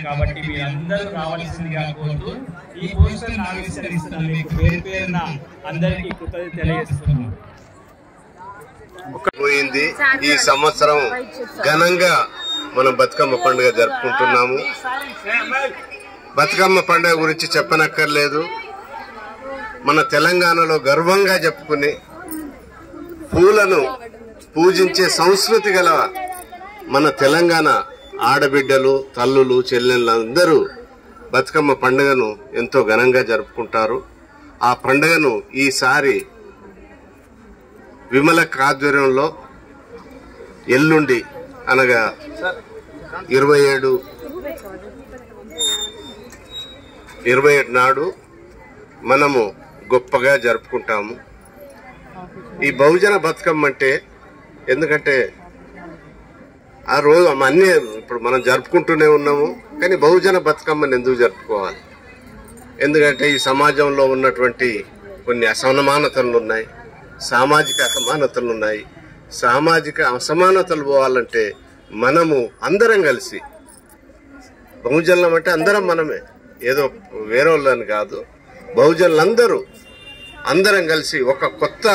కాబట్టి మీరందరూ రావాల్సిందిగా కోరుతూ ఈ పోస్టర్ ఆవిష్కరిస్తున్న మీకు పేరు పేరున అందరికీ కృతజ్ఞత తెలియజేస్తున్నాను పోయింది ఈ సంవత్సరం ఘనంగా మనం బతుకమ్మ పండుగ జరుపుకుంటున్నాము బతుకమ్మ పండుగ గురించి చెప్పనక్కర్లేదు మన తెలంగాణలో గర్వంగా చెప్పుకుని పూలను పూజించే సంస్కృతి గల మన తెలంగాణ ఆడబిడ్డలు తల్లులు చెల్లెళ్ళు అందరూ బతుకమ్మ పండుగను ఎంతో ఘనంగా జరుపుకుంటారు ఆ పండుగను ఈసారి విమల ఆధ్వర్యంలో ఎల్లుండి అనగా ఇరవై ఏడు ఇరవై ఏడు నాడు మనము గొప్పగా జరుపుకుంటాము ఈ బహుజన బతుకమ్మ అంటే ఎందుకంటే ఆ రోజు అన్నీ ఇప్పుడు మనం జరుపుకుంటూనే ఉన్నాము కానీ బహుజన బతుకమ్మని ఎందుకు జరుపుకోవాలి ఎందుకంటే ఈ సమాజంలో ఉన్నటువంటి కొన్ని అసమానతలు ఉన్నాయి సామాజిక అసమానతలు ఉన్నాయి సామాజిక అసమానతలు పోవాలంటే మనము అందరం కలిసి బహుజనులం అంటే అందరం మనమే ఏదో వేరే వాళ్ళని కాదు బహుజనులందరూ అందరం కలిసి ఒక కొత్త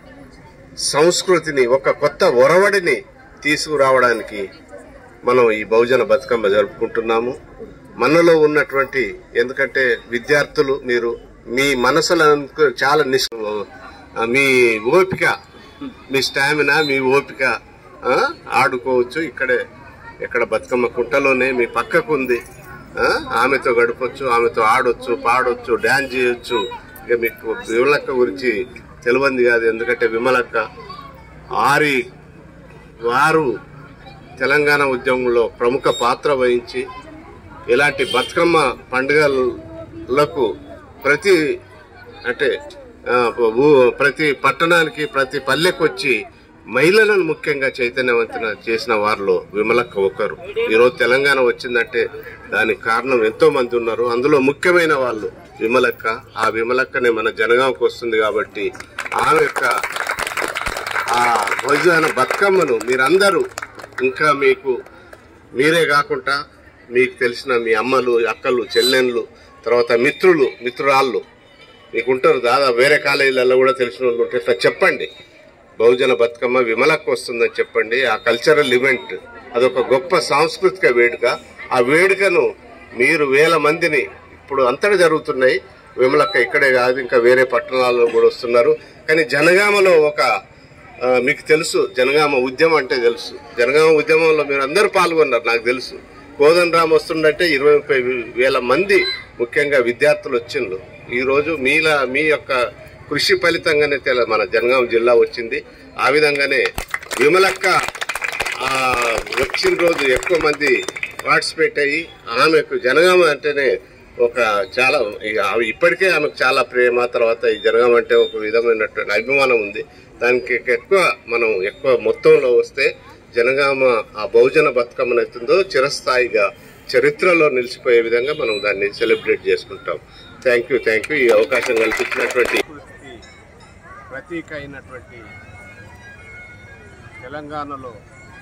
సంస్కృతిని ఒక కొత్త ఒరవడిని తీసుకురావడానికి మనం ఈ బహుజన బతుకమ్మ జరుపుకుంటున్నాము మనలో ఉన్నటువంటి ఎందుకంటే విద్యార్థులు మీరు మీ మనసులకు చాలా నిస్ మీ ఓపిక మీ స్టామినా మీ ఓపిక ఆ, ఆడుకోవచ్చు ఇక్కడే ఇక్కడ బతుకమ్మ కుంటలోనే మీ పక్కకు ఉంది ఆ, ఆమెతో గడపొచ్చు ఆమెతో ఆడొచ్చు పాడొచ్చు డాన్స్ చేయొచ్చు ఇక మీకు విమలక్క గురించి తెలియంది కాదు ఎందుకంటే విమలక్క ఆరి వారు తెలంగాణ ఉద్యమంలో ప్రముఖ పాత్ర వహించి ఇలాంటి బతుకమ్మ పండుగలకు ప్రతి అంటే ఆ, ఊ- ప్రతి పట్టణానికి ప్రతి పల్లెకు వచ్చి మహిళలను ముఖ్యంగా చైతన్యవంతున చేసిన వారిలో విమలక్క ఒకరు ఈరోజు తెలంగాణ వచ్చిందంటే దానికి కారణం ఎంతో మంది ఉన్నారు అందులో ముఖ్యమైన వాళ్ళు విమలక్క ఆ విమలక్కనే మన జనగాంకి వస్తుంది కాబట్టి ఆమె యొక్క ఆ భోజన బతుకమ్మను మీరందరూ ఇంకా మీకు మీరే కాకుండా మీకు తెలిసిన మీ అమ్మలు అక్కలు చెల్లెళ్ళు తర్వాత మిత్రులు మిత్రురాళ్ళు మీకు ఉంటారు దాదాపు వేరే కాలేజీలలో కూడా తెలిసిన వాళ్ళు ఉంటే ఇట్లా చెప్పండి బహుజన బతుకమ్మ విమలకు వస్తుందని చెప్పండి ఆ కల్చరల్ ఈవెంట్ అదొక గొప్ప సాంస్కృతిక వేడుక ఆ వేడుకను మీరు వేల మందిని ఇప్పుడు అంతటా జరుగుతున్నాయి విమలక్క ఇక్కడే కాదు ఇంకా వేరే పట్టణాల్లో కూడా వస్తున్నారు కానీ జనగామలో ఒక ఆ, మీకు తెలుసు జనగామ ఉద్యమం అంటే తెలుసు జనగామ ఉద్యమంలో మీరు అందరూ పాల్గొన్నారు నాకు తెలుసు కోదన్ రామ్ వస్తుండంటే ఇరవై ముప్పై వేల మంది ముఖ్యంగా విద్యార్థులు వచ్చిండ్రు ఈరోజు మీలా మీ యొక్క కృషి ఫలితంగానే తెల మన జనగామ జిల్లా వచ్చింది ఆ విధంగానే విమలక్క ఆ, వచ్చిన రోజు ఎక్కువ మంది పార్టిసిపేట్ అయ్యి ఆమెకు జనగామ అంటేనే ఒక చాలా ఇక ఆమె ఇప్పటికే ఆమెకు చాలా ప్రేమ తర్వాత ఈ జనగామ అంటే ఒక విధమైనటువంటి అభిమానం ఉంది దానికి ఎక్కువ మనం ఎక్కువ మొత్తంలో వస్తే జనగామ ఆ బహుజన బతుకమ్మను అవుతుందో చిరస్థాయిగా చరిత్రలో నిలిచిపోయే విధంగా మనం దాన్ని సెలబ్రేట్ చేసుకుంటాం థ్యాంక్ యూ థ్యాంక్ యూ ఈ అవకాశం కల్పించినటువంటి సంస్కృతికి ప్రతీక అయినటువంటి తెలంగాణలో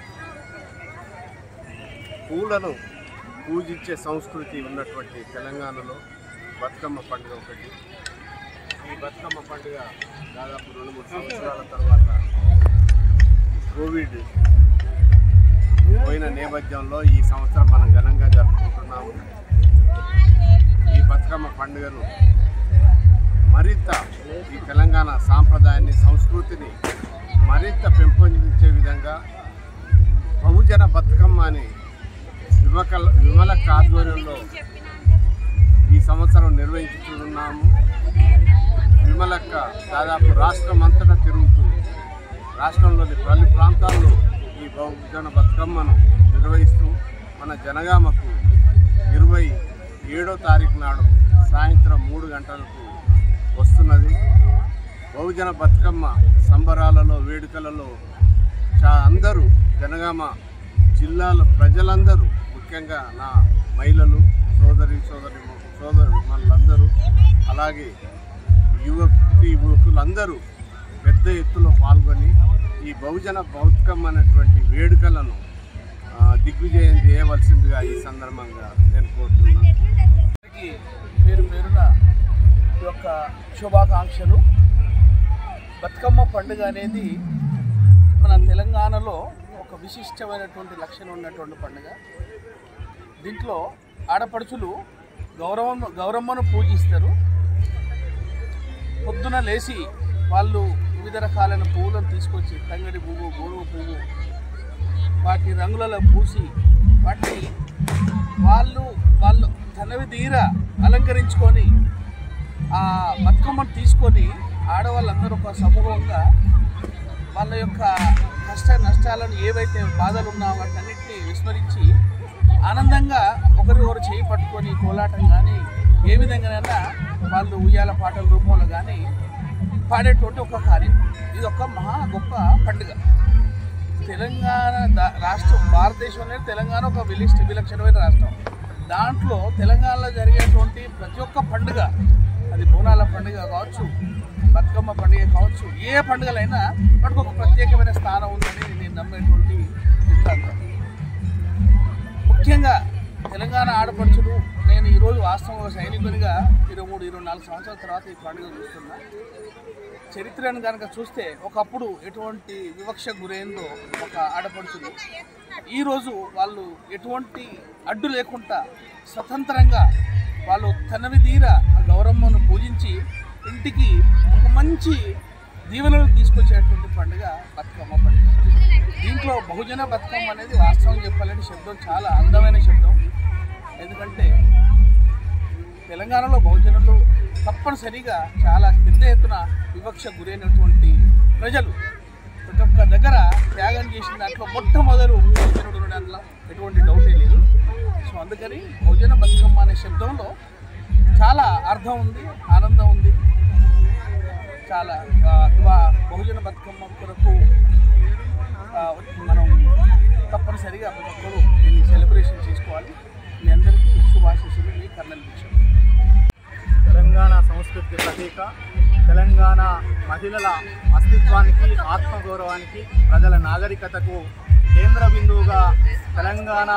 పూలను పూజించే సంస్కృతి ఉన్నటువంటి తెలంగాణలో బతుకమ్మ పండుగ ఒకటి ఈ బతుకమ్మ పండుగ దాదాపు రెండు మూడు సంవత్సరాల తర్వాత కోవిడ్ పోయిన నేపథ్యంలో ఈ సంవత్సరం మనం ఘనంగా జరుపుకుంటున్నాము ఈ బతుకమ్మ పండుగను మరింత ఈ తెలంగాణ సాంప్రదాయాన్ని సంస్కృతిని మరింత పెంపొందించే విధంగా బహుజన బతుకమ్మ అని విమకల విమల ఆధ్వర్యంలో ఈ సంవత్సరం నిర్వహించుతున్నాము విమలక్క దాదాపు రాష్ట్రం అంతటా తిరుగుతూ రాష్ట్రంలోని పలు ప్రాంతాల్లో ఈ బహుజన బతుకమ్మను నిర్వహిస్తూ మన జనగామకు ఇరవై ఏడో తారీఖు నాడు సాయంత్రం మూడు గంటలకు వస్తున్నది బహుజన బతుకమ్మ సంబరాలలో వేడుకలలో చా అందరూ జనగామ జిల్లాల ప్రజలందరూ ముఖ్యంగా నా మహిళలు సోదరి సోదరి సోదరు వాళ్ళందరూ అలాగే యువతి యువకులందరూ పెద్ద ఎత్తులో పాల్గొని ఈ బహుజన బతుకమ్మ అనేటువంటి వేడుకలను ఆ, దిగ్విజయం చేయవలసిందిగా ఈ సందర్భంగా నేను కోరుతున్నాను అందరికీ పేరు పేరున ఈ యొక్క శుభాకాంక్షలు బతుకమ్మ పండుగ అనేది మన తెలంగాణలో ఒక విశిష్టమైనటువంటి లక్షణం ఉన్నటువంటి పండుగ దీంట్లో ఆడపడుచులు గౌరవం గౌరమ్మను పూజిస్తారు పొద్దున లేచి వాళ్ళు వివిధ రకాలైన పువ్వులను తీసుకొచ్చి తంగడి పువ్వు గోరువు పువ్వు వాటి రంగులలో పూసి వాటిని వాళ్ళు వాళ్ళు తనవి తీర అలంకరించుకొని ఆ బతుకమ్మను తీసుకొని ఆడవాళ్ళందరూ ఒక సమూహంగా వాళ్ళ యొక్క కష్ట నష్టాలను ఏవైతే బాధలు ఉన్నాయో వాటన్నిటిని విస్మరించి ఆనందంగా ఒకరికొకరు చేయి పట్టుకొని కోలాటం కానీ ఏ విధంగానైనా వాళ్ళు ఉయ్యాల పాటల రూపంలో కానీ పాడేటువంటి ఒక కార్యం ఇది ఒక మహా గొప్ప పండుగ తెలంగాణ దా- రాష్ట్రం భారతదేశంలో తెలంగాణ ఒక విలిష్ట విలక్షణమైన రాష్ట్రం దాంట్లో తెలంగాణలో జరిగేటువంటి ప్రతి ఒక్క పండుగ అది బోనాల పండుగ కావచ్చు బతుకమ్మ పండుగ కావచ్చు ఏ పండుగలైనా వాటికి ఒక ప్రత్యేకమైన స్థానం ఉందని నేను నమ్మేటువంటి సిద్ధాంతం ముఖ్యంగా తెలంగాణ ఆడపడుచులు నేను ఈరోజు వాస్తవంగా సైనికునిగా ఇరవై మూడు ఇరవై నాలుగు సంవత్సరాల తర్వాత ఈ పండుగ చూస్తున్నా చరిత్రను కనుక చూస్తే ఒకప్పుడు ఎటువంటి వివక్ష గురైందో ఒక ఆడపడుచులు ఈరోజు వాళ్ళు ఎటువంటి అడ్డు లేకుండా స్వతంత్రంగా వాళ్ళు తనవి తీర ఆ గౌరమ్మను పూజించి ఇంటికి ఒక మంచి దీవెనలు తీసుకొచ్చేటువంటి పండుగ బతుకమ్మ పండుగ దీంట్లో బహుజన బతుకమ్మ అనేది వాస్తవం చెప్పాలంటే శబ్దం చాలా అందమైన శబ్దం ఎందుకంటే తెలంగాణలో బహుజనులు తప్పనిసరిగా చాలా పెద్ద ఎత్తున వివక్ష గురైనటువంటి ప్రజలు ప్రతి ఒక్క దగ్గర త్యాగం చేసిన దాంట్లో మొట్టమొదలు బహుజనుడు ఉన్న దాంట్లో ఎటువంటి డౌటే లేదు సో అందుకని బహుజన బతుకమ్మ అనే శబ్దంలో చాలా అర్థం ఉంది ఆనందం ఉంది చాలా ఆ, ఇవా- బహుజన బతుకమ్మ కొరకు ఆ, మనం తప్పనిసరిగా ప్రతి ఒక్కరు దీన్ని సెలబ్రేషన్ చేసుకోవాలి మీ అందరికీ శుభాశీస్సులు మీ కర్నల్ భిక్షం తెలంగాణ సంస్కృతికి ప్రతీక తెలంగాణ మహిళల అస్తిత్వానికి ఆత్మగౌరవానికి ప్రజల నాగరికతకు కేంద్ర బిందువుగా తెలంగాణ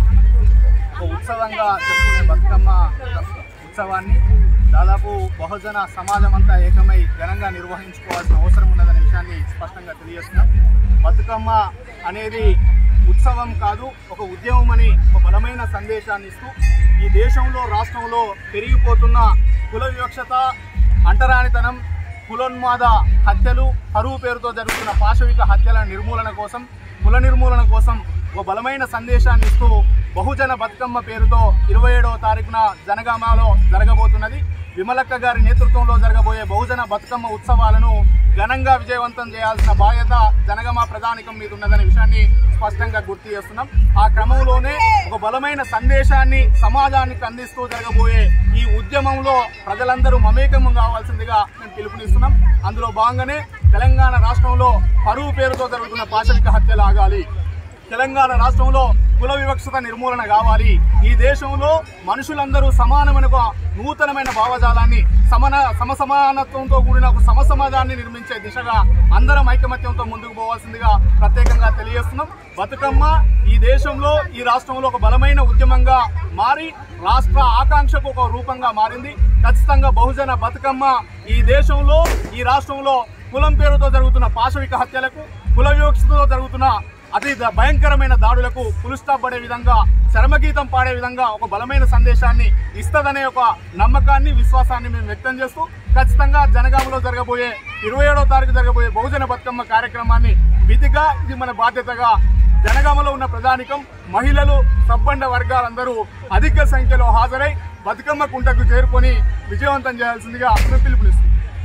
ఒక ఉత్సవంగా చెప్పుకునే బతుకమ్మ ఉత్సవాన్ని దాదాపు బహుజన సమాజం అంతా ఏకమై ఘనంగా నిర్వహించుకోవాల్సిన అవసరం ఉన్నదనే విషయాన్ని స్పష్టంగా తెలియజేస్తున్నాం బతుకమ్మ అనేది ఉత్సవం కాదు ఒక ఉద్యమం అని ఒక బలమైన సందేశాన్ని ఇస్తూ ఈ దేశంలో రాష్ట్రంలో పెరిగిపోతున్న కుల వివక్షత అంటరానితనం కులోన్మాద హత్యలు కరువు పేరుతో జరుగుతున్న పాశవిక హత్యల నిర్మూలన కోసం కుల నిర్మూలన కోసం ఒక బలమైన సందేశాన్ని ఇస్తూ బహుజన బతుకమ్మ పేరుతో ఇరవై ఏడవ తారీఖున జనగామలో జరగబోతున్నది విమలక్క గారి నేతృత్వంలో జరగబోయే బహుజన బతుకమ్మ ఉత్సవాలను ఘనంగా విజయవంతం చేయాల్సిన బాధ్యత జనగామ ప్రధానికం మీద ఉన్నదనే విషయాన్ని స్పష్టంగా గుర్తు చేస్తున్నాం ఆ క్రమంలోనే ఒక బలమైన సందేశాన్ని సమాజానికి అందిస్తూ జరగబోయే ఈ ఉద్యమంలో ప్రజలందరూ మమేకం కావాల్సిందిగా మేము పిలుపునిస్తున్నాం అందులో భాగంగానే తెలంగాణ రాష్ట్రంలో పరువు పేరుతో జరుగుతున్న పాశవిక హత్యలు ఆగాలి తెలంగాణ రాష్ట్రంలో కుల వివక్షత నిర్మూలన కావాలి ఈ దేశంలో మనుషులందరూ సమానమైన ఒక నూతనమైన భావజాలాన్ని సమన సమసమానత్వంతో కూడిన ఒక సమసమాజాన్ని నిర్మించే దిశగా అందరం ఐకమత్యంతో ముందుకు పోవాల్సిందిగా ప్రత్యేకంగా తెలియజేస్తున్నాం బతుకమ్మ ఈ దేశంలో ఈ రాష్ట్రంలో ఒక బలమైన ఉద్యమంగా మారి రాష్ట్ర ఆకాంక్షకు ఒక రూపంగా మారింది ఖచ్చితంగా బహుజన బతుకమ్మ ఈ దేశంలో ఈ రాష్ట్రంలో కులం పేరుతో జరుగుతున్న పాశవిక హత్యలకు కుల వివక్షతో జరుగుతున్న అతి ద- భయంకరమైన దాడులకు పులుస్టాప్ పడే విధంగా చరమగీతం పాడే విధంగా ఒక బలమైన సందేశాన్ని ఇస్తదనే ఒక నమ్మకాన్ని విశ్వాసాన్ని మేము వ్యక్తం చేస్తూ ఖచ్చితంగా జనగామలో జరగబోయే ఇరవై ఏడవ తారీఖు జరగబోయే బహుజన బతుకమ్మ కార్యక్రమాన్ని విధిగా ఇది మన బాధ్యతగా జనగామలో ఉన్న ప్రధానికం మహిళలు సబ్బండ వర్గాలందరూ అధిక సంఖ్యలో హాజరై బతుకమ్మ కుంటకు చేరుకొని విజయవంతం చేయాల్సిందిగా మేము పిలుపునిస్తున్నాం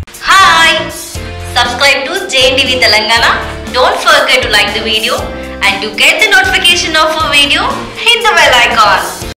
Hi! Subscribe to JNTV Telangana. Don't forget to like the video and to get the notification of a video, hit the bell icon.